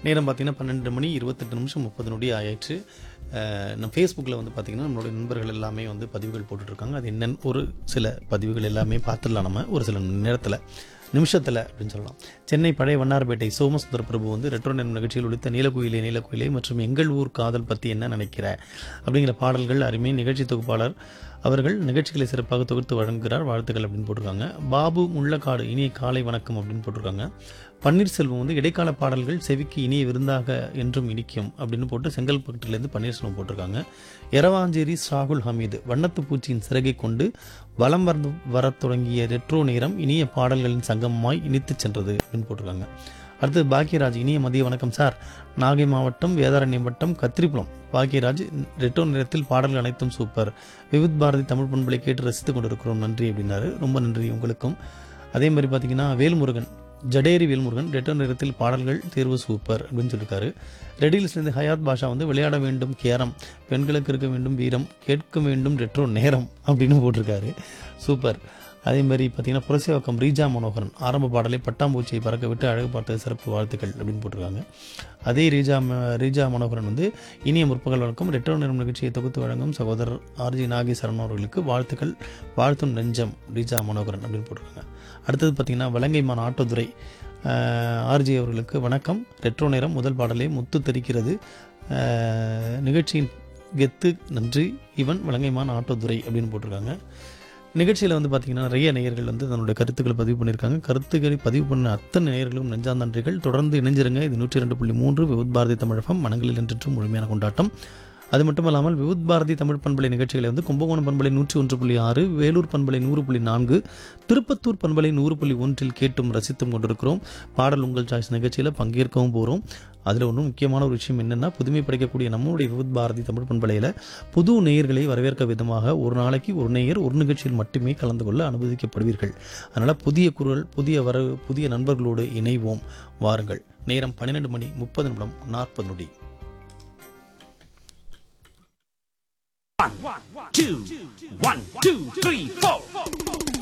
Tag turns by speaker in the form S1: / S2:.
S1: நேரம் பார்த்தீங்கன்னா பன்னெண்டு மணி இருபத்தெட்டு நிமிஷம் முப்பது நொடி ஆயிடுச்சு அஹ், நம்ம ஃபேஸ்புக்கில் வந்து பார்த்தீங்கன்னா நம்மளுடைய நண்பர்கள் எல்லாமே வந்து பதிவுகள் போட்டுட்ருக்காங்க அது என்னென்னு ஒரு சில பதிவுகள் எல்லாமே பார்த்துடலாம் நம்ம ஒரு சில நேரத்தில் நிமிஷத்தில் அப்படின்னு சொல்லலாம் சென்னை பழைய வண்ணாரப்பேட்டை சோமசுந்தர பிரபு வந்து ரெட்ரோ நேரம் நிகழ்ச்சியில் ஒழித்த நீலக்குயிலே நீலக்குயிலே மற்றும் எங்கள் ஊர் காதல் பற்றி என்ன நினைக்கிற அப்படிங்கிற பாடல்கள் அருமை நிகழ்ச்சி தொகுப்பாளர் அவர்கள் நிகழ்ச்சிகளை சிறப்பாக தொகுத்து வழங்குகிறார் வாழ்த்துக்கள் அப்படின்னு போட்டிருக்காங்க பாபு முள்ளக்காடு இனிய காலை வணக்கம் அப்படின்னு போட்டிருக்காங்க பன்னீர்செல்வம் வந்து இடைக்கால பாடல்கள் செவிக்கு இனிய விருந்தாக என்றும் இனிக்கும் அப்படின்னு போட்டு செங்கல்பட்டுலேருந்து பன்னீர்செல்வம் போட்டிருக்காங்க எரவாஞ்சேரி ராகுல் ஹமீது வண்ணத்து பூச்சியின் சிறகை கொண்டு வலம் வந்து வரத் தொடங்கிய ரெட்ரோ நேரம் இனிய பாடல்களின் சங்கமமாய் இனித்துச் சென்றது அப்படின்னு போட்டிருக்காங்க அடுத்து பாக்கியராஜ் இனிய மதிய வணக்கம் சார் நாகை மாவட்டம் வேதாரண்யம் வட்டம் கத்திரிப்புலம் பாக்கியராஜ் ரெட்ரோ நேரத்தில் பாடல்கள் அனைத்தும் சூப்பர் விவித் பாரதி தமிழ் பண்பலை கேட்டு ரசித்துக் கொண்டிருக்கிறோம் நன்றி அப்படின்னாரு ரொம்ப நன்றி உங்களுக்கும் அதே மாதிரி பார்த்தீங்கன்னா வேல்முருகன் ஜடேரி வேல்முருகன் ரெட்டர் நேரத்தில் பாடல்கள் தேர்வு சூப்பர் அப்படின்னு சொல்லியிருக்காரு ரெடில்ஸ்லேருந்து ஹயாத் பாஷா வந்து விளையாட வேண்டும் கேரம் பெண்களுக்கு இருக்க வேண்டும் வீரம் கேட்க வேண்டும் ரெட்ரோ நேரம் அப்படின்னு போட்டிருக்காரு சூப்பர் அதே மாதிரி பார்த்தீங்கன்னா புரசேவக்கம் ரீஜா மனோகரன் ஆரம்ப பாடலை பட்டாம்பூச்சியை பறக்க விட்டு அழகு பார்த்த சிறப்பு வாழ்த்துக்கள் அப்படின்னு போட்டிருக்காங்க அதே ரீஜா ம- ரீஜா மனோகரன் வந்து இனிய முற்பகல் வழக்கம் ரெட்ரோ நேரம் நிகழ்ச்சியை தொகுத்து வழங்கும் சகோதரர் ஆர்ஜி நாகேஸ்வரன் அவர்களுக்கு வாழ்த்துக்கள் வாழ்த்தும் நெஞ்சம் ரீஜா மனோகரன் அப்படின்னு போட்டிருக்காங்க அடுத்தது பார்த்தீங்கன்னா வலங்கைமான் ஆட்டோதுரை ஆர்ஜி அவர்களுக்கு வணக்கம் ரெட்ரோ நேரம் முதல் பாடலே முத்து தெரிக்கிறது அஹ், நிகழ்ச்சியின் கெத்து நன்றி இவன் வலங்கைமான் ஆட்டோதுரை அப்படின்னு போட்டிருக்காங்க நிகழ்ச்சியில் வந்து பார்த்தீங்கன்னா நிறைய நேயர்கள் வந்து தன்னுடைய கருத்துக்களை பதிவு பண்ணியிருக்காங்க கருத்துக்களை பதிவு பண்ண அத்தனை நேயர்களும் நெஞ்சா நன்றிகள் தொடர்ந்து இணைஞ்சிருங்க இது நூற்றி ரெண்டு புள்ளி மூன்று விவுத் பாரதி தமிழகம் மனங்களில் என்றும் முழுமையான கொண்டாட்டம் அது மட்டும் இல்லாமல் விவுத் பாரதி தமிழ் பண்பலை நிகழ்ச்சிகளை வந்து கும்பகோணம் பண்பலை நூற்றி ஒன்று புள்ளி ஆறு வேலூர் பண்பலை நூறு புள்ளி நான்கு திருப்பத்தூர் பண்பலை நூறு புள்ளி ஒன்றில் கேட்டும் ரசித்தும் கொண்டிருக்கிறோம் பாடல் உங்கள் சாய்ஸ் நிகழ்ச்சியில் பங்கேற்கவும் போகிறோம் அதில் ஒன்றும் முக்கியமான ஒரு விஷயம் என்னென்னா புதுமை படைக்கக்கூடிய நம்மளுடைய விவுத் பாரதி தமிழ் பண்பலையில் புது நேயர்களை வரவேற்க விதமாக ஒரு நாளைக்கு ஒரு நேயர் ஒரு நிகழ்ச்சியில் மட்டுமே கலந்து கொள்ள அனுமதிக்கப்படுவீர்கள் அதனால் புதிய குரல் புதிய வரவு புதிய நண்பர்களோடு இணைவோம் வாருங்கள் நேரம் பன்னிரெண்டு மணி முப்பது நிமிடம் நாற்பது நொடி
S2: One, two, one, two, three, four.